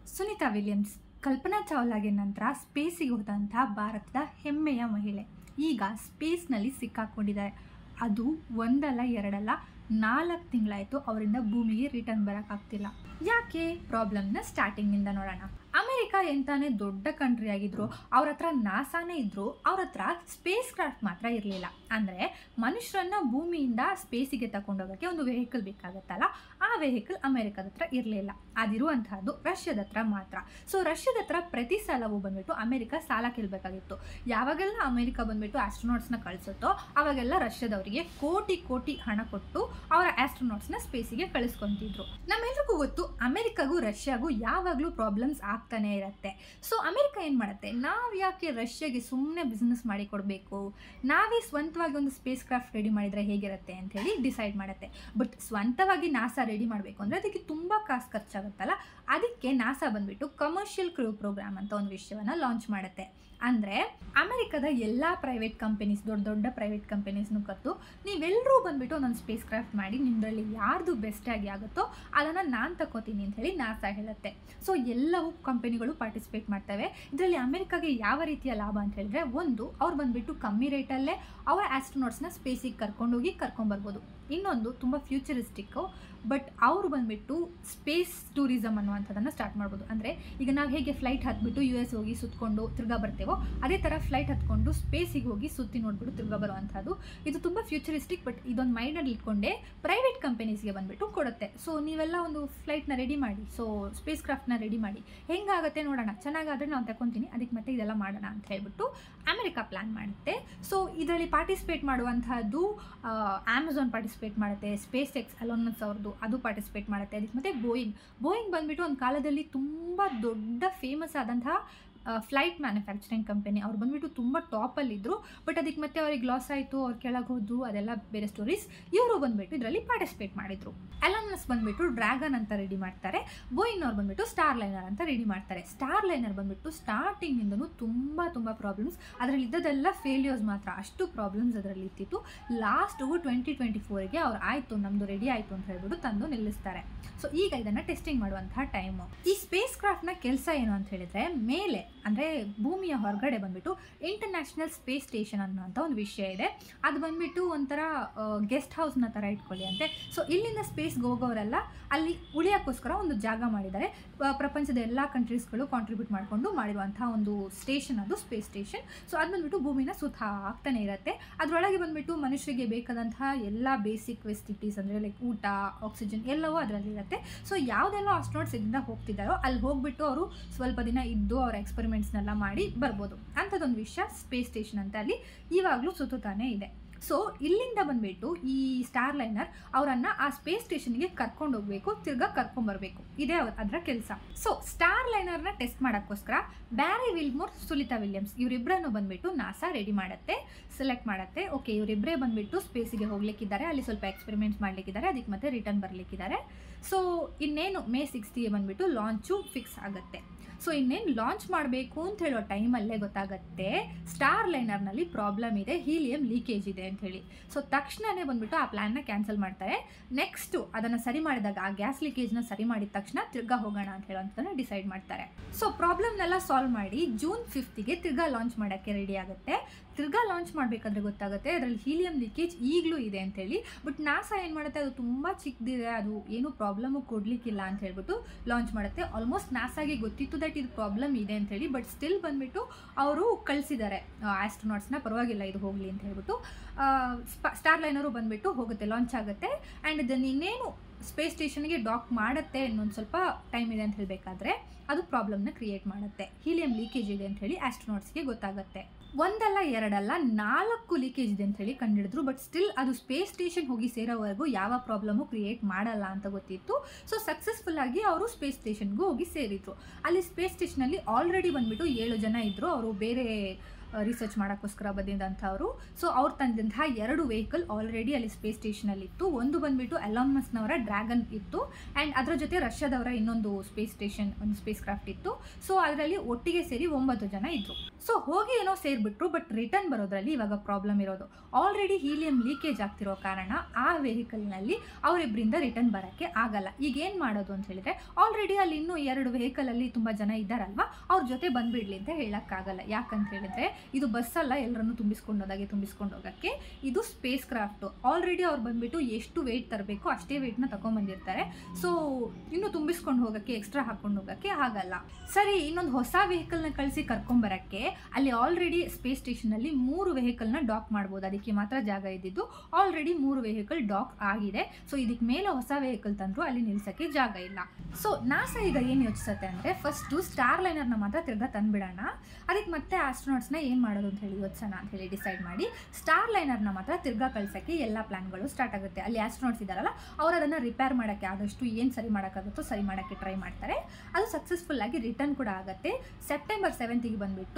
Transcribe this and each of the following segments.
Sunita Williams ಕಲ್ಪನಾ ಚಾವ್ಲಾಗೆ ನಂತರ ಸ್ಪೇಸಿಗೆ ಹೋದಂಥ ಭಾರತದ ಹೆಮ್ಮೆಯ ಮಹಿಳೆ ಈಗ ಸ್ಪೇಸ್ನಲ್ಲಿ ಸಿಕ್ಕಾಕೊಂಡಿದ್ದಾರೆ ಅದು ಒಂದಲ್ಲ ಎರಡಲ್ಲ ನಾಲ್ಕು ತಿಂಗಳಾಯಿತು ಅವರಿಂದ ಭೂಮಿಗೆ ರಿಟರ್ನ್ ಬರೋಕ್ಕಾಗ್ತಿಲ್ಲ ಯಾಕೆ ಪ್ರಾಬ್ಲಮ್ನ ಸ್ಟಾರ್ಟಿಂಗಿಂದ ನೋಡೋಣ ಅಮೆರಿಕ ಎಂತಾನೆ ದೊಡ್ಡ ಕಂಟ್ರಿ ಆಗಿದ್ರು ಅವ್ರ ಹತ್ರ ನಾಸಾನೇ ಇದ್ರು ಅವ್ರ ಹತ್ರ ಸ್ಪೇಸ್ ಕ್ರಾಫ್ಟ್ ಮಾತ್ರ ಇರಲಿಲ್ಲ ಅಂದರೆ ಮನುಷ್ಯರನ್ನ ಭೂಮಿಯಿಂದ ಸ್ಪೇಸಿಗೆ ತಗೊಂಡೋಗೋಕ್ಕೆ ಒಂದು ವೆಹಿಕಲ್ ಬೇಕಾಗುತ್ತಲ್ಲ ಆ ವೆಹಿಕಲ್ ಅಮೆರಿಕದ ಹತ್ರ ಇರಲಿಲ್ಲ ಅದಿರುವಂತಹದ್ದು ರಷ್ಯಾದ ಹತ್ರ ಮಾತ್ರ ಸೊ ರಷ್ಯಾದ ಹತ್ರ ಪ್ರತಿ ಸಲವೂ ಬಂದ್ಬಿಟ್ಟು ಅಮೆರಿಕ ಸಾಲ ಕೇಳಬೇಕಾಗಿತ್ತು ಯಾವಾಗೆಲ್ಲ ಅಮೆರಿಕ ಬಂದ್ಬಿಟ್ಟು ಆಸ್ಟ್ರೋನಾಟ್ಸ್ನ ಕಳಿಸುತ್ತೋ ಅವಾಗೆಲ್ಲ ರಷ್ಯಾದವರಿಗೆ ಕೋಟಿ ಕೋಟಿ ಹಣ ಕೊಟ್ಟು ಅವರ ಆಸ್ಟ್ರೋನಾಟ್ಸ್ನ ಸ್ಪೇಸಿಗೆ ಕಳಿಸ್ಕೊಂತಿದ್ರು ನಮ್ಮೆಲ್ರಿಗೂ ಗೊತ್ತು ಅಮೆರಿಕಾಗೂ ರಷ್ಯಾಗೂ ಯಾವಾಗಲೂ ಪ್ರಾಬ್ಲಮ್ಸ್ ಆಗ್ತಾನೆ ಇರುತ್ತೆ ಸೊ ಅಮೆರಿಕ ಏನು ಮಾಡುತ್ತೆ ನಾವು ಯಾಕೆ ರಷ್ಯಾಗೆ ಸುಮ್ಮನೆ ಬಿಸ್ನೆಸ್ ಮಾಡಿ ಕೊಡಬೇಕು ನಾವೇ ಸ್ವಂತವಾಗಿ ಒಂದು ಸ್ಪೇಸ್ ಕ್ರಾಫ್ಟ್ ರೆಡಿ ಮಾಡಿದರೆ ಹೇಗಿರುತ್ತೆ ಅಂತ ಹೇಳಿ ಡಿಸೈಡ್ ಮಾಡುತ್ತೆ ಬಟ್ ಸ್ವಂತವಾಗಿ ನಾಸಾ ರೆಡಿ ಮಾಡಬೇಕು ಅಂದರೆ ಅದಕ್ಕೆ ತುಂಬ ಕಾಸು ಖರ್ಚಾಗುತ್ತಲ್ಲ ಅದಕ್ಕೆ ನಾಸಾ ಬಂದ್ಬಿಟ್ಟು ಕಮರ್ಷಿಯಲ್ ಕ್ರೂ ಪ್ರೋಗ್ರಾಮ್ ಅಂತ ಒಂದು ವಿಷಯವನ್ನು ಲಾಂಚ್ ಮಾಡುತ್ತೆ ಅಂದರೆ ಅಮೆರಿಕದ ಎಲ್ಲ ಪ್ರೈವೇಟ್ ಕಂಪನೀಸ್ ದೊಡ್ಡ ದೊಡ್ಡ ಪ್ರೈವೇಟ್ ಕಂಪನೀಸ್ನು ಕರೆದು ನೀವೆಲ್ಲರೂ ಬಂದ್ಬಿಟ್ಟು ಒಂದೊಂದು ಸ್ಪೇಸ್ ಕ್ರಾಫ್ಟ್ ಮಾಡಿ ನಿಮ್ಮದ್ರಲ್ಲಿ ಯಾರ್ದು ಬೆಸ್ಟಾಗಿ ಆಗುತ್ತೋ ಅದನ್ನು ನಾನು ತಗೋತೀನಿ ಅಂತ ಹೇಳಿ ನಾಸಾ ಹೇಳುತ್ತೆ ಸೊ ಎಲ್ಲವೂ ಕಂಪನಿಗಳು ಪಾರ್ಟಿಸಿಪೇಟ್ ಮಾಡ್ತವೆ ಇದರಲ್ಲಿ ಅಮೆರಿಕಾಗೆ ಯಾವ ರೀತಿಯ ಲಾಭ ಅಂತ ಹೇಳಿದ್ರೆ ಒಂದು ಅವ್ರು ಬಂದ್ಬಿಟ್ಟು ಕಮ್ಮಿ ರೇಟಲ್ಲೇ ಅವರ ಆಸ್ಟ್ರೋನಾಟ್ಸ್ನ ಸ್ಪೇಸಿಗೆ ಕರ್ಕೊಂಡೋಗಿ ಕರ್ಕೊಂಬರ್ಬೋದು ಇನ್ನೊಂದು ತುಂಬ ಫ್ಯೂಚರಿಸ್ಟಿಕ್ಕು ಬಟ್ ಅವರು ಬಂದುಬಿಟ್ಟು ಸ್ಪೇಸ್ ಟೂರಿಸಮ್ ಅನ್ನುವಂಥದ್ದನ್ನು ಸ್ಟಾರ್ಟ್ ಮಾಡ್ಬೋದು ಅಂದರೆ ಈಗ ನಾವು ಹೇಗೆ ಫ್ಲೈಟ್ ಹತ್ಬಿಟ್ಟು ಯು ಎಸ್ ಹೋಗಿ ಸುತ್ಕೊಂಡು ತಿರ್ಗಾ ಬರ್ತೇವೋ ಅದೇ ಥರ ಫ್ಲೈಟ್ ಹತ್ಕೊಂಡು ಸ್ಪೇಸಿಗೆ ಹೋಗಿ ಸುತ್ತಿ ನೋಡ್ಬಿಟ್ಟು ತಿರ್ಗಾ ಬರುವಂಥದ್ದು ಇದು ತುಂಬ ಫ್ಯೂಚರಿಸ್ಟಿಕ್ ಬಟ್ ಇದೊಂದು ಮೈಂಡಲ್ಲಿ ಇಟ್ಕೊಂಡೆ ಪ್ರೈವೇಟ್ ಕಂಪನೀಸ್ಗೆ ಬಂದುಬಿಟ್ಟು ಕೊಡುತ್ತೆ ಸೊ ನೀವೆಲ್ಲ ಒಂದು ಫ್ಲೈಟ್ನ ರೆಡಿ ಮಾಡಿ ಸೊ ಸ್ಪೇಸ್ ಕ್ರಾಫ್ಟ್ನ ರೆಡಿ ಮಾಡಿ ಹೆಂಗಾಗುತ್ತೆ ನೋಡೋಣ ಚೆನ್ನಾಗಾದರೆ ನಾನು ತಗೊತೀನಿ ಅದಕ್ಕೆ ಮತ್ತೆ ಇದೆಲ್ಲ ಮಾಡೋಣ ಅಂತ ಹೇಳ್ಬಿಟ್ಟು ಅಮೆರಿಕ ಪ್ಲ್ಯಾನ್ ಮಾಡುತ್ತೆ ಸೊ ಇದರಲ್ಲಿ ಪಾರ್ಟಿಸಿಪೇಟ್ ಮಾಡುವಂತಹದ್ದು ಆಮೆಝಾನ್ ಪಾರ್ಟಿಸಿಪೇಟ್ ಮಾಡುತ್ತೆ ಸ್ಪೇಸ್ ಎಕ್ಸ್ ಅಲೋನ್ಮಸ್ ಅವ್ರದ್ದು ಅದು ಪಾರ್ಟಿಸಿಪೇಟ್ ಮಾಡುತ್ತೆ ಅದಕ್ಕೆ ಮತ್ತು ಬೋಯಿಂಗ್ ಬೋಯಿಂಗ್ ಬಂದುಬಿಟ್ಟು ಒಂದು ಕಾಲದಲ್ಲಿ ತುಂಬ ದೊಡ್ಡ ಫೇಮಸ್ ಆದಂತಹ ಫ್ಲೈಟ್ ಮ್ಯಾನುಫ್ಯಾಕ್ಚರಿಂಗ್ ಕಂಪನಿ ಅವ್ರು ಬಂದುಬಿಟ್ಟು ತುಂಬ ಟಾಪಲ್ಲಿದ್ದರು ಬಟ್ ಅದಕ್ಕೆ ಮತ್ತೆ ಅವ್ರಿಗೆ ಲಾಸ್ ಆಯಿತು ಅವ್ರು ಕೆಳಗೆ ಹೋದ್ರು ಅದೆಲ್ಲ ಬೇರೆ ಸ್ಟೋರೀಸ್ ಇವರು ಬಂದುಬಿಟ್ಟು ಇದರಲ್ಲಿ ಪಾರ್ಟಿಸಿಪೇಟ್ ಮಾಡಿದರು ಎಲನ್ಮಸ್ ಬಂದುಬಿಟ್ಟು ಡ್ರ್ಯಾಗನ್ ಅಂತ ರೆಡಿ ಮಾಡ್ತಾರೆ ಬೋಯಿಂಗ್ನವ್ರು ಬಂದುಬಿಟ್ಟು ಸ್ಟಾರ್ ಲೈನರ್ ಅಂತ ರೆಡಿ ಮಾಡ್ತಾರೆ ಸ್ಟಾರ್ ಲೈನರ್ ಬಂದುಬಿಟ್ಟು ಸ್ಟಾರ್ಟಿಂಗಿಂದನೂ ತುಂಬ ತುಂಬ ಪ್ರಾಬ್ಲಮ್ಸ್ ಅದರಲ್ಲಿ ಇದ್ದದೆಲ್ಲ ಫೇಲ್ಯೂರ್ಸ್ ಮಾತ್ರ ಅಷ್ಟು ಪ್ರಾಬ್ಲಮ್ಸ್ ಅದರಲ್ಲಿ ಇತ್ತಿತ್ತು ಲಾಸ್ಟು ಟ್ವೆಂಟಿ ಟ್ವೆಂಟಿ ಫೋರಿಗೆ ಅವ್ರು ಆಯಿತು ನಮ್ಮದು ರೆಡಿ ಆಯಿತು ಅಂತ ಹೇಳ್ಬಿಟ್ಟು ತಂದು ನಿಲ್ಲಿಸ್ತಾರೆ ಸೊ ಈಗ ಇದನ್ನು ಟೆಸ್ಟಿಂಗ್ ಮಾಡುವಂತಹ ಟೈಮು ಈ ಸ್ಪೇಸ್ ಕ್ರಾಫ್ಟ್ನ ಕೆಲಸ ಏನು ಅಂತ ಹೇಳಿದ್ರೆ ಮೇಲೆ ಅಂದರೆ ಭೂಮಿಯ ಹೊರಗಡೆ ಬಂದುಬಿಟ್ಟು ಇಂಟರ್ನ್ಯಾಷನಲ್ ಸ್ಪೇಸ್ ಸ್ಟೇಷನ್ ಅನ್ನೋಂಥ ಒಂದು ವಿಷಯ ಇದೆ ಅದು ಬಂದುಬಿಟ್ಟು ಒಂಥರ ಗೆಸ್ಟ್ ಹೌಸ್ನ ಥರ ಇಟ್ಕೊಳ್ಳಿ ಅಂತೆ ಸೊ ಇಲ್ಲಿಂದ ಸ್ಪೇಸ್ಗೆ ಹೋಗೋರೆಲ್ಲ ಅಲ್ಲಿ ಉಳಿಯೋಕ್ಕೋಸ್ಕರ ಒಂದು ಜಾಗ ಮಾಡಿದ್ದಾರೆ ಪ್ರಪಂಚದ ಎಲ್ಲ ಕಂಟ್ರೀಸ್ಗಳು ಕಾಂಟ್ರಿಬ್ಯೂಟ್ ಮಾಡಿಕೊಂಡು ಮಾಡಿರುವಂಥ ಒಂದು ಸ್ಟೇಷನ್ ಅದು ಸ್ಪೇಸ್ ಸ್ಟೇಷನ್ ಸೊ ಅದು ಬಂದುಬಿಟ್ಟು ಭೂಮಿನ ಸುತ್ತ ಆಗ್ತಾನೆ ಇರುತ್ತೆ ಅದರೊಳಗೆ ಬಂದುಬಿಟ್ಟು ಮನುಷ್ಯರಿಗೆ ಬೇಕಾದಂತಹ ಎಲ್ಲ ಬೇಸಿಕ್ ಫೆಸಿಲಿಟೀಸ್ ಅಂದರೆ ಲೈಕ್ ಊಟ ಆಕ್ಸಿಜನ್ ಎಲ್ಲವೂ ಅದರಲ್ಲಿ ಇರುತ್ತೆ ಸೊ ಯಾವುದೆಲ್ಲ ಆಸ್ಟ್ರೋಟ್ಸ್ ಇದರಿಂದ ಹೋಗ್ತಿದ್ದಾರೋ ಅಲ್ಲಿ ಹೋಗ್ಬಿಟ್ಟು ಅವರು ಸ್ವಲ್ಪ ದಿನ ಇದ್ದು ಅವರ ಎಕ್ಸ್ಪೆರಿಮೆಂಟ್ಸ್ನೆಲ್ಲ ಮಾಡಿ ಬರ್ಬೋದು ಅಂಥದ್ದೊಂದು ವಿಷಯ ಸ್ಪೇಸ್ ಸ್ಟೇಷನ್ ಅಂತ ಅಲ್ಲಿ ಇವಾಗಲೂ ಸುತ್ತುತ್ತಾನೆ ಇದೆ ಸೊ ಇಲ್ಲಿಂದ ಬಂದುಬಿಟ್ಟು ಈ ಸ್ಟಾರ್ ಲೈನರ್ ಅವರನ್ನು ಆ ಸ್ಪೇಸ್ ಸ್ಟೇಷನ್ಗೆ ಕರ್ಕೊಂಡು ಹೋಗಬೇಕು ತಿರ್ಗಾ ಕರ್ಕೊಂಬರ್ಬೇಕು ಇದೇ ಅವ್ರ ಅದರ ಕೆಲಸ ಸೊ ಸ್ಟಾರ್ ಲೈನರ್ನ ಟೆಸ್ಟ್ ಮಾಡೋಕ್ಕೋಸ್ಕರ ಬ್ಯಾರಿ ವಿಲ್ಮೋರ್ ಸುಲಿತಾ ವಿಲಿಯಮ್ಸ್ ಇವರಿಬ್ಬರನ್ನು ಬಂದುಬಿಟ್ಟು ನಾಸಾ ರೆಡಿ ಮಾಡುತ್ತೆ ಸೆಲೆಕ್ಟ್ ಮಾಡುತ್ತೆ ಓಕೆ ಇವರಿಬ್ಬರೇ ಬಂದುಬಿಟ್ಟು ಸ್ಪೇಸಿಗೆ ಹೋಗ್ಲಿಕ್ಕಿದ್ದಾರೆ ಅಲ್ಲಿ ಸ್ವಲ್ಪ ಎಕ್ಸ್ಪೆರಿಮೆಂಟ್ಸ್ ಮಾಡಲಿಕ್ಕಿದ್ದಾರೆ ಅದಕ್ಕೆ ಮತ್ತೆ ರಿಟರ್ನ್ ಬರಲಿಕ್ಕಿದ್ದಾರೆ ಸೊ ಇನ್ನೇನು ಮೇ ಸಿಕ್ಸ್ತಿಗೆ ಬಂದುಬಿಟ್ಟು ಲಾಂಚು ಫಿಕ್ಸ್ ಆಗುತ್ತೆ ಸೊ ಇನ್ನೇನು ಲಾಂಚ್ ಮಾಡಬೇಕು ಅಂತ ಹೇಳೋ ಟೈಮಲ್ಲೇ ಗೊತ್ತಾಗುತ್ತೆ ಸ್ಟಾರ್ ಲೈನರ್ನಲ್ಲಿ ಪ್ರಾಬ್ಲಮ್ ಇದೆ ಹೀಲಿಯಂ ಲೀಕೇಜ್ ಇದೆ ಅಂತ ಹೇಳಿ ಸೊ ತಕ್ಷಣವೇ ಬಂದುಬಿಟ್ಟು ಆ ಪ್ಲ್ಯಾನ್ನ ಕ್ಯಾನ್ಸಲ್ ಮಾಡ್ತಾರೆ ನೆಕ್ಸ್ಟು ಅದನ್ನು ಸರಿ ಮಾಡಿದಾಗ ಆ ಗ್ಯಾಸ್ ಲೀಕೇಜ್ನ ಸರಿ ಮಾಡಿದ ತಕ್ಷಣ ತಿರ್ಗಾ ಹೋಗೋಣ ಅಂತ ಹೇಳೋಂಥದ್ದನ್ನು ಡಿಸೈಡ್ ಮಾಡ್ತಾರೆ ಸೊ ಪ್ರಾಬ್ಲಮ್ನೆಲ್ಲ ಸಾಲ್ವ್ ಮಾಡಿ ಜೂನ್ ಫಿಫ್ತಿಗೆ ತಿರ್ಗಾ ಲಾಂಚ್ ಮಾಡೋಕ್ಕೆ ರೆಡಿ ಆಗುತ್ತೆ ತಿರ್ಗಾ ಲಾಂಚ್ ಮಾಡಬೇಕಾದ್ರೆ ಗೊತ್ತಾಗುತ್ತೆ ಅದರಲ್ಲಿ ಹೀಲಿಯಂ ಲೀಕೇಜ್ ಈಗಲೂ ಇದೆ ಅಂತೇಳಿ ಬಟ್ ನಾಸಾ ಏನು ಮಾಡುತ್ತೆ ಅದು ತುಂಬ ಚಿಕ್ಕದಿದೆ ಅದು ಏನು ಪ್ರಾಬ್ಲಮು ಕೊಡಲಿಕ್ಕಿಲ್ಲ ಅಂತ ಹೇಳ್ಬಿಟ್ಟು ಲಾಂಚ್ ಮಾಡುತ್ತೆ ಆಲ್ಮೋಸ್ಟ್ ನಾಸಾಗೆ ಗೊತ್ತಿತ್ತು ದಟ್ ಇದು ಪ್ರಾಬ್ಲಮ್ ಇದೆ ಅಂತ ಹೇಳಿ ಬಟ್ ಸ್ಟಿಲ್ ಬಂದುಬಿಟ್ಟು ಅವರು ಕಳಿಸಿದ್ದಾರೆ ಆಸ್ಟ್ರೋನಾಟ್ಸ್ನ ಪರವಾಗಿಲ್ಲ ಇದು ಹೋಗಲಿ ಅಂತ ಹೇಳ್ಬಿಟ್ಟು ಸ್ಟಾರ್ ಲೈನರು ಬಂದುಬಿಟ್ಟು ಹೋಗುತ್ತೆ ಲಾಂಚ್ ಆಗುತ್ತೆ ಆ್ಯಂಡ್ ಇದನ್ನು ಇನ್ನೇನು ಸ್ಪೇಸ್ ಸ್ಟೇಷನ್ಗೆ ಡಾಕ್ ಮಾಡುತ್ತೆ ಇನ್ನೊಂದು ಸ್ವಲ್ಪ ಟೈಮ್ ಇದೆ ಅಂತ ಹೇಳಬೇಕಾದ್ರೆ ಅದು ಪ್ರಾಬ್ಲಮ್ನ ಕ್ರಿಯೇಟ್ ಮಾಡುತ್ತೆ ಹೀಲಿಯಂ ಲೀಕೇಜ್ ಇದೆ ಅಂತ ಹೇಳಿ ಆಸ್ಟ್ರೋನಾಟ್ಸ್ಗೆ ಗೊತ್ತಾಗುತ್ತೆ ಒಂದಲ್ಲ ಎರಡಲ್ಲ ನಾಲ್ಕು ಲೀಕೇಜ್ ಇದೆ ಅಂತ ಹೇಳಿ ಕಂಡಿಡಿದ್ರು ಬಟ್ ಸ್ಟಿಲ್ ಅದು ಸ್ಪೇಸ್ ಸ್ಟೇಷನ್ ಹೋಗಿ ಸೇರೋವರೆಗೂ ಯಾವ ಪ್ರಾಬ್ಲಮು ಕ್ರಿಯೇಟ್ ಮಾಡಲ್ಲ ಅಂತ ಗೊತ್ತಿತ್ತು ಸೊ ಸಕ್ಸಸ್ಫುಲ್ ಆಗಿ ಅವರು ಸ್ಪೇಸ್ ಸ್ಟೇಷನ್ಗೂ ಹೋಗಿ ಸೇರಿದ್ರು ಅಲ್ಲಿ ಸ್ಪೇಸ್ ಸ್ಟೇಷನಲ್ಲಿ ಆಲ್ರೆಡಿ ಬಂದುಬಿಟ್ಟು ಏಳು ಜನ ಇದ್ದರು ಅವರು ಬೇರೆ ರಿಸರ್ಚ್ ಮಾಡೋಕ್ಕೋಸ್ಕರ ಬಂದಿದ್ದಂಥವ್ರು ಸೊ ಅವ್ರು ತಂದಂತಹ ಎರಡು ವೆಹಿಕಲ್ ಆಲ್ರೆಡಿ ಅಲ್ಲಿ ಸ್ಪೇಸ್ ಸ್ಟೇಷನಲ್ಲಿ ಇತ್ತು ಒಂದು ಬಂದ್ಬಿಟ್ಟು ಎಲಾನ್ಮಸ್ನವರ ಡ್ರ್ಯಾಗನ್ ಇತ್ತು ಆ್ಯಂಡ್ ಅದರ ಜೊತೆ ರಷ್ಯಾದವರ ಇನ್ನೊಂದು ಸ್ಪೇಸ್ ಸ್ಟೇಷನ್ ಒಂದು ಸ್ಪೇಸ್ ಕ್ರಾಫ್ಟ್ ಇತ್ತು ಸೊ ಅದರಲ್ಲಿ ಒಟ್ಟಿಗೆ ಸೇರಿ ಒಂಬತ್ತು ಜನ ಇದ್ರು ಸೊ ಹೋಗಿ ಏನೋ ಸೇರಿಬಿಟ್ರು ಬಟ್ ರಿಟರ್ನ್ ಬರೋದ್ರಲ್ಲಿ ಇವಾಗ ಪ್ರಾಬ್ಲಮ್ ಇರೋದು ಆಲ್ರೆಡಿ ಹೀಲಿಯಂ ಲೀಕೇಜ್ ಆಗ್ತಿರೋ ಕಾರಣ ಆ ವೆಹಿಕಲ್ನಲ್ಲಿ ಅವರಿಬ್ಬರಿಂದ ರಿಟರ್ನ್ ಬರೋಕ್ಕೆ ಆಗಲ್ಲ ಈಗ ಏನು ಮಾಡೋದು ಅಂತ ಹೇಳಿದ್ರೆ ಆಲ್ರೆಡಿ ಅಲ್ಲಿ ಇನ್ನೂ ಎರಡು ವೆಹಿಕಲಲ್ಲಿ ತುಂಬ ಜನ ಇದ್ದಾರಲ್ವಾ ಅವ್ರ ಜೊತೆ ಬಂದ್ಬಿಡ್ಲಿ ಅಂತ ಹೇಳೋಕ್ಕಾಗಲ್ಲ ಯಾಕಂತ ಹೇಳಿದ್ರೆ ಇದು ಬಸ್ಸಲ್ಲ ಎಲ್ಲರನ್ನು ತುಂಬಿಸ್ಕೊಂಡು ಹೋದಾಗೆ ತುಂಬಿಸ್ಕೊಂಡು ಹೋಗೋಕ್ಕೆ ಇದು ಸ್ಪೇಸ್ ಕ್ರಾಫ್ಟು ಆಲ್ರೆಡಿ ಅವ್ರು ಬಂದ್ಬಿಟ್ಟು ಎಷ್ಟು ವೆಯ್ಟ್ ತರಬೇಕು ಅಷ್ಟೇ ವೆಯ್ಟ್ನ ತಗೊಂಬಂದಿರ್ತಾರೆ ಸೊ ಇನ್ನು ತುಂಬಿಸ್ಕೊಂಡು ಹೋಗೋಕ್ಕೆ ಎಕ್ಸ್ಟ್ರಾ ಹಾಕೊಂಡು ಹೋಗೋಕ್ಕೆ ಆಗಲ್ಲ ಸರಿ ಇನ್ನೊಂದು ಹೊಸ ವೆಹಿಕಲ್ನ ಕಳಿಸಿ ಕರ್ಕೊಂಬರಕ್ಕೆ ಅಲ್ಲಿ ಆಲ್ರೆಡಿ ಸ್ಪೇಸ್ ಸ್ಟೇಷನಲ್ಲಿ ಮೂರು ವೆಹಿಕಲ್ನ ಡಾಕ್ ಮಾಡ್ಬೋದು ಅದಕ್ಕೆ ಮಾತ್ರ ಜಾಗ ಇದ್ದಿದ್ದು ಆಲ್ರೆಡಿ ಮೂರು ವೆಹಿಕಲ್ ಡಾಕ್ ಆಗಿದೆ ಸೊ ಇದಕ್ಕೆ ಮೇಲೆ ಹೊಸ ವೆಹಿಕಲ್ ತಂದ್ರು ಅಲ್ಲಿ ನಿಲ್ಸಕ್ಕೆ ಜಾಗ ಇಲ್ಲ ಸೊ ನಾಸಾ ಈಗ ಏನು ಯೋಚಿಸುತ್ತೆ ಅಂದರೆ ಫಸ್ಟು ಸ್ಟಾರ್ ಲೈನರ್ನ ಮಾತ್ರ ತಿರ್ಗಾ ತಂದ್ಬಿಡೋಣ ಅದಕ್ಕೆ ಮತ್ತೆ ಆಸ್ಟ್ರೋನಾಟ್ಸ್ನ ಏನು ಮಾಡೋದು ಅಂತ ಹೇಳಿ ಯೋಚಿಸೋಣ ಅಂತ ಹೇಳಿ ಡಿಸೈಡ್ ಮಾಡಿ ಸ್ಟಾರ್ ಲೈನರ್ನ ಮಾತ್ರ ತಿರ್ಗಾ ಕಳ್ಸೋಕ್ಕೆ ಎಲ್ಲ ಪ್ಲಾನ್ಗಳು ಸ್ಟಾರ್ಟ್ ಆಗುತ್ತೆ ಅಲ್ಲಿ ಆಸ್ಟ್ರೋನಾಟ್ಸ್ ಇದ್ದಾರಲ್ಲ ಅವ್ರು ಅದನ್ನು ರಿಪೇರ್ ಮಾಡೋಕ್ಕೆ ಆದಷ್ಟು ಏನು ಸರಿ ಮಾಡೋಕ್ಕಾಗುತ್ತೋ ಸರಿ ಮಾಡೋಕ್ಕೆ ಟ್ರೈ ಮಾಡ್ತಾರೆ ಅದು ಸಕ್ಸಸ್ಫುಲ್ ಆಗಿ ರಿಟರ್ನ್ ಕೂಡ ಆಗುತ್ತೆ ಸೆಪ್ಟೆಂಬರ್ ಸೆವೆಂತಿಗೆ ಬಂದುಬಿಟ್ಟು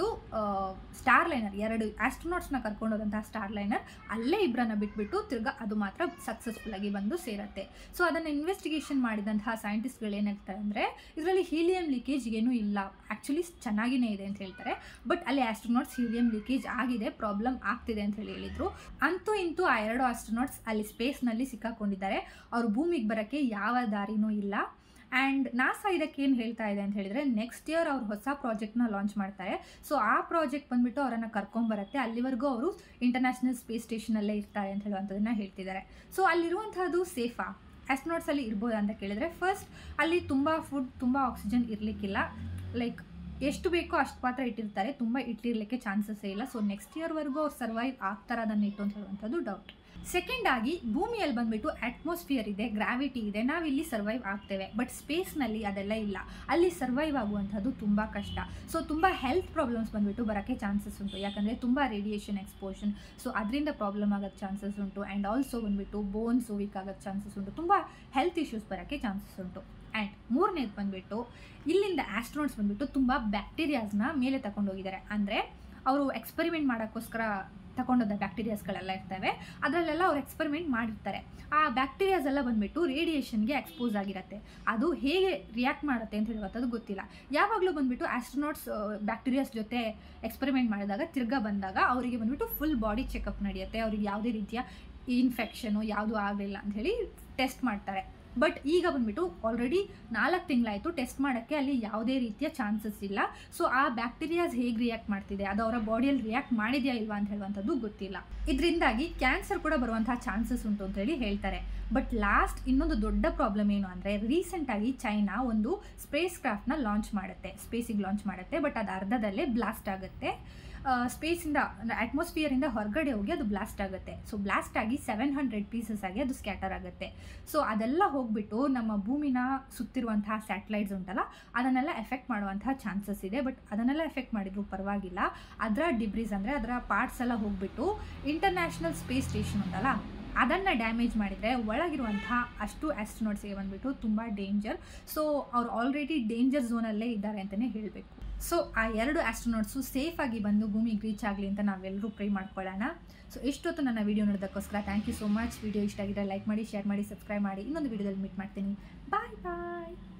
ಸ್ಟಾರ್ ಲೈನರ್ ಎರಡು ಆಸ್ಟ್ರೋನಾಟ್ಸ್ನ ಕರ್ಕೊಂಡು ಹೋದಂತಹ ಸ್ಟಾರ್ ಲೈನರ್ ಅಲ್ಲೇ ಇಬ್ಬರನ್ನ ಬಿಟ್ಬಿಟ್ಟು ತಿರ್ಗಾ ಅದು ಮಾತ್ರ ಸಕ್ಸಸ್ಫುಲ್ ಆಗಿ ಬಂದು ಸೇರುತ್ತೆ ಸೊ ಅದನ್ನು ಇನ್ವೆಸ್ಟಿಗೇಷನ್ ಮಾಡಿದಂತಹ ಸೈಂಟಿಸ್ಟ್ಗಳು ಏನು ಹೇಳ್ತಾರೆ ಅಂದರೆ ಇದರಲ್ಲಿ ಹೀಲಿಯಂ ಲೀಕೇಜ್ ಏನೂ ಇಲ್ಲ ಆ್ಯಕ್ಚುಲಿ ಚೆನ್ನಾಗಿನೇ ಇದೆ ಅಂತ ಹೇಳ್ತಾರೆ ಬಟ್ ಅಲ್ಲಿ ಆಸ್ಟ್ರೋನಾಟ್ಸ್ ಹೀಲಿಯಂ ಲೀಕೇಜ್ ಆಗಿದೆ ಪ್ರಾಬ್ಲಮ್ ಆಗ್ತಿದೆ ಅಂತ ಹೇಳಿ ಹೇಳಿದರು ಅಂತೂ ಇಂತೂ ಆ ಎರಡು ಆಸ್ಟ್ರೋನಾಟ್ಸ್ ಅಲ್ಲಿ ಸ್ಪೇಸ್ನಲ್ಲಿ ಸಿಕ್ಕಾಕೊಂಡಿದ್ದಾರೆ ಅವರು ಭೂಮಿಗೆ ಬರೋಕ್ಕೆ ಯಾವ ದಾರಿನೂ ಇಲ್ಲ ಆ್ಯಂಡ್ ನಾಸಾ ಇದಕ್ಕೆ ಏನು ಹೇಳ್ತಾ ಇದೆ ಅಂತ ಹೇಳಿದರೆ ನೆಕ್ಸ್ಟ್ ಇಯರ್ ಅವ್ರು ಹೊಸ ಪ್ರಾಜೆಕ್ಟ್ನ ಲಾಂಚ್ ಮಾಡ್ತಾರೆ ಸೊ ಆ ಪ್ರಾಜೆಕ್ಟ್ ಬಂದುಬಿಟ್ಟು ಅವರನ್ನು ಕರ್ಕೊಂಬರುತ್ತೆ ಅಲ್ಲಿವರೆಗೂ ಅವರು ಇಂಟರ್ನ್ಯಾಷನಲ್ ಸ್ಪೇಸ್ ಸ್ಟೇಷನಲ್ಲೇ ಇರ್ತಾರೆ ಅಂತ ಹೇಳುವಂಥದ್ದನ್ನು ಹೇಳ್ತಿದ್ದಾರೆ ಸೊ ಅಲ್ಲಿರುವಂಥದ್ದು ಸೇಫಾ ಆಸ್ಟ್ರೋನಾಟ್ಸಲ್ಲಿ ಇರ್ಬೋದಾ ಅಂತ ಕೇಳಿದರೆ ಫಸ್ಟ್ ಅಲ್ಲಿ ತುಂಬ ಫುಡ್ ತುಂಬ ಆಕ್ಸಿಜನ್ ಇರಲಿಕ್ಕಿಲ್ಲ ಲೈಕ್ ಎಷ್ಟು ಬೇಕೋ ಅಷ್ಟು ಮಾತ್ರ ಇಟ್ಟಿರ್ತಾರೆ ತುಂಬ ಇಟ್ಟಿರಲಿಕ್ಕೆ ಚಾನ್ಸಸ್ಸೇ ಇಲ್ಲ ಸೊ ನೆಕ್ಸ್ಟ್ ಇಯರ್ವರೆಗೂ ಅವ್ರು ಸರ್ವೈವ್ ಆಗ್ತಾರ ಅದನ್ನು ಇಟ್ಟು ಅಂತ ಹೇಳುವಂಥದ್ದು ಡೌಟ್ ಸೆಕೆಂಡ್ ಆಗಿ ಭೂಮಿಯಲ್ಲಿ ಬಂದ್ಬಿಟ್ಟು ಅಟ್ಮಾಸ್ಫಿಯರ್ ಇದೆ ಗ್ರಾವಿಟಿ ಇದೆ ನಾವಿಲ್ಲಿ ಸರ್ವೈವ್ ಆಗ್ತೇವೆ ಬಟ್ ಸ್ಪೇಸ್ನಲ್ಲಿ ಅದೆಲ್ಲ ಇಲ್ಲ ಅಲ್ಲಿ ಸರ್ವೈವ್ ಆಗುವಂಥದ್ದು ತುಂಬ ಕಷ್ಟ ಸೊ ತುಂಬ ಹೆಲ್ತ್ ಪ್ರಾಬ್ಲಮ್ಸ್ ಬಂದ್ಬಿಟ್ಟು ಬರೋಕ್ಕೆ ಚಾನ್ಸಸ್ ಉಂಟು ಯಾಕಂದರೆ ತುಂಬ ರೇಡಿಯೇಷನ್ ಎಕ್ಸ್ಪೋಷನ್ ಸೊ ಅದರಿಂದ ಪ್ರಾಬ್ಲಮ್ ಆಗೋಕ್ಕೆ ಚಾನ್ಸಸ್ ಉಂಟು ಆ್ಯಂಡ್ ಆಲ್ಸೋ ಬಂದ್ಬಿಟ್ಟು ಬೋನ್ಸ್ ವೀಕ್ ಆಗೋಕ್ಕೆ ಚಾನ್ಸಸ್ ಉಂಟು ತುಂಬ ಹೆಲ್ತ್ ಇಶ್ಯೂಸ್ ಬರೋಕ್ಕೆ ಚಾನ್ಸಸ್ ಉಂಟು ಆ್ಯಂಡ್ ಮೂರನೇದು ಬಂದುಬಿಟ್ಟು ಇಲ್ಲಿಂದ ಆಸ್ಟ್ರೋನಾಟ್ಸ್ ಬಂದುಬಿಟ್ಟು ತುಂಬ ಬ್ಯಾಕ್ಟೀರಿಯಾಸ್ನ ಮೇಲೆ ತಗೊಂಡೋಗಿದ್ದಾರೆ ಅಂದರೆ ಅವರು ಎಕ್ಸ್ಪೆರಿಮೆಂಟ್ ಮಾಡೋಕ್ಕೋಸ್ಕರ ತಗೊಂಡೋದ ಬ್ಯಾಕ್ಟೀರಿಯಾಸ್ಗಳೆಲ್ಲ ಇರ್ತವೆ ಅದರಲ್ಲೆಲ್ಲ ಅವ್ರು ಎಕ್ಸ್ಪೆರಿಮೆಂಟ್ ಮಾಡಿರ್ತಾರೆ ಆ ಬ್ಯಾಕ್ಟೀರಿಯಾಸ್ ಎಲ್ಲ ಬಂದುಬಿಟ್ಟು ರೇಡಿಯೇಷನ್ಗೆ ಎಕ್ಸ್ಪೋಸ್ ಆಗಿರುತ್ತೆ ಅದು ಹೇಗೆ ರಿಯಾಕ್ಟ್ ಮಾಡುತ್ತೆ ಅಂತ ಹೇಳುವಂಥದ್ದು ಗೊತ್ತಿಲ್ಲ ಯಾವಾಗಲೂ ಬಂದುಬಿಟ್ಟು ಆಸ್ಟ್ರೋನಾಟ್ಸ್ ಬ್ಯಾಕ್ಟೀರಿಯಾಸ್ ಜೊತೆ ಎಕ್ಸ್ಪೆರಿಮೆಂಟ್ ಮಾಡಿದಾಗ ತಿರ್ಗಾ ಬಂದಾಗ ಅವರಿಗೆ ಬಂದುಬಿಟ್ಟು ಫುಲ್ ಬಾಡಿ ಚೆಕಪ್ ನಡೆಯುತ್ತೆ ಅವ್ರಿಗೆ ಯಾವುದೇ ರೀತಿಯ ಇನ್ಫೆಕ್ಷನು ಯಾವುದೂ ಆಗಲಿಲ್ಲ ಅಂಥೇಳಿ ಟೆಸ್ಟ್ ಮಾಡ್ತಾರೆ ಬಟ್ ಈಗ ಬಂದ್ಬಿಟ್ಟು ಆಲ್ರೆಡಿ ನಾಲ್ಕು ತಿಂಗಳಾಯಿತು ಟೆಸ್ಟ್ ಮಾಡೋಕ್ಕೆ ಅಲ್ಲಿ ಯಾವುದೇ ರೀತಿಯ ಚಾನ್ಸಸ್ ಇಲ್ಲ ಸೊ ಆ ಬ್ಯಾಕ್ಟೀರಿಯಾಸ್ ಹೇಗೆ ರಿಯಾಕ್ಟ್ ಮಾಡ್ತಿದೆ ಅದು ಅವರ ಬಾಡಿಯಲ್ಲಿ ರಿಯಾಕ್ಟ್ ಮಾಡಿದೆಯಾ ಇಲ್ವಾ ಅಂತ ಹೇಳುವಂಥದ್ದು ಗೊತ್ತಿಲ್ಲ ಇದರಿಂದಾಗಿ ಕ್ಯಾನ್ಸರ್ ಕೂಡ ಬರುವಂತಹ ಚಾನ್ಸಸ್ ಉಂಟು ಅಂತ ಹೇಳಿ ಹೇಳ್ತಾರೆ ಬಟ್ ಲಾಸ್ಟ್ ಇನ್ನೊಂದು ದೊಡ್ಡ ಪ್ರಾಬ್ಲಮ್ ಏನು ಅಂದರೆ ರೀಸೆಂಟಾಗಿ ಚೈನಾ ಒಂದು ಸ್ಪೇಸ್ ಕ್ರಾಫ್ಟ್ನ ಲಾಂಚ್ ಮಾಡುತ್ತೆ ಸ್ಪೇಸಿಗೆ ಲಾಂಚ್ ಮಾಡುತ್ತೆ ಬಟ್ ಅದು ಅರ್ಧದಲ್ಲೇ ಬ್ಲಾಸ್ಟ್ ಆಗುತ್ತೆ ಸ್ಪೇಸಿಂದ ಅಂದರೆ ಅಟ್ಮಾಸ್ಫಿಯರಿಂದ ಹೊರಗಡೆ ಹೋಗಿ ಅದು ಬ್ಲಾಸ್ಟ್ ಆಗುತ್ತೆ ಸೊ ಬ್ಲಾಸ್ಟ್ ಆಗಿ ಸೆವೆನ್ ಹಂಡ್ರೆಡ್ ಪೀಸಸ್ ಆಗಿ ಅದು ಸ್ಕ್ಯಾಟರ್ ಆಗುತ್ತೆ ಸೊ ಅದೆಲ್ಲ ಹೋಗ್ಬಿಟ್ಟು ನಮ್ಮ ಭೂಮಿನ ಸುತ್ತಿರುವಂತಹ ಸ್ಯಾಟಲೈಟ್ಸ್ ಉಂಟಲ್ಲ ಅದನ್ನೆಲ್ಲ ಎಫೆಕ್ಟ್ ಮಾಡುವಂತಹ ಚಾನ್ಸಸ್ ಇದೆ ಬಟ್ ಅದನ್ನೆಲ್ಲ ಎಫೆಕ್ಟ್ ಮಾಡಿದ್ರು ಪರವಾಗಿಲ್ಲ ಅದರ ಡಿಬ್ರೀಸ್ ಅಂದರೆ ಅದರ ಪಾರ್ಟ್ಸ್ ಎಲ್ಲ ಹೋಗ್ಬಿಟ್ಟು ಇಂಟರ್ನ್ಯಾಷನಲ್ ಸ್ಪೇಸ್ ಸ್ಟೇಷನ್ ಉಂಟಲ್ಲ ಅದನ್ನು ಡ್ಯಾಮೇಜ್ ಮಾಡಿದರೆ ಒಳಗಿರುವಂತಹ ಅಷ್ಟು ಆಸ್ಟ್ರೋನಾಟ್ಸ್ಗೆ ಬಂದುಬಿಟ್ಟು ತುಂಬ ಡೇಂಜರ್ ಸೊ ಅವ್ರು ಆಲ್ರೆಡಿ ಡೇಂಜರ್ ಝೋನಲ್ಲೇ ಇದ್ದಾರೆ ಅಂತಲೇ ಹೇಳಬೇಕು ಸೊ ಆ ಎರಡು ಆಸ್ಟ್ರೋನಾಟ್ಸು ಸೇಫಾಗಿ ಬಂದು ಭೂಮಿಗೆ ರೀಚ್ ಆಗಲಿ ಅಂತ ನಾವೆಲ್ಲರೂ ಪ್ರೇ ಮಾಡ್ಕೊಳ್ಳೋಣ ಸೊ ಇಷ್ಟೊತ್ತು ನನ್ನ ವೀಡಿಯೋ ನೋಡೋದಕ್ಕೋಸ್ಕರ thank you so much video ಇಷ್ಟ ಆಗಿದ್ರೆ ಲೈಕ್ ಮಾಡಿ ಶೇರ್ ಮಾಡಿ ಸಬ್ಸ್ಕ್ರೈಬ್ ಮಾಡಿ ಇನ್ನೊಂದು ವೀಡಿಯೋದಲ್ಲಿ ಮೀಟ್ ಮಾಡ್ತೀನಿ ಬಾಯ್ ಬಾಯ್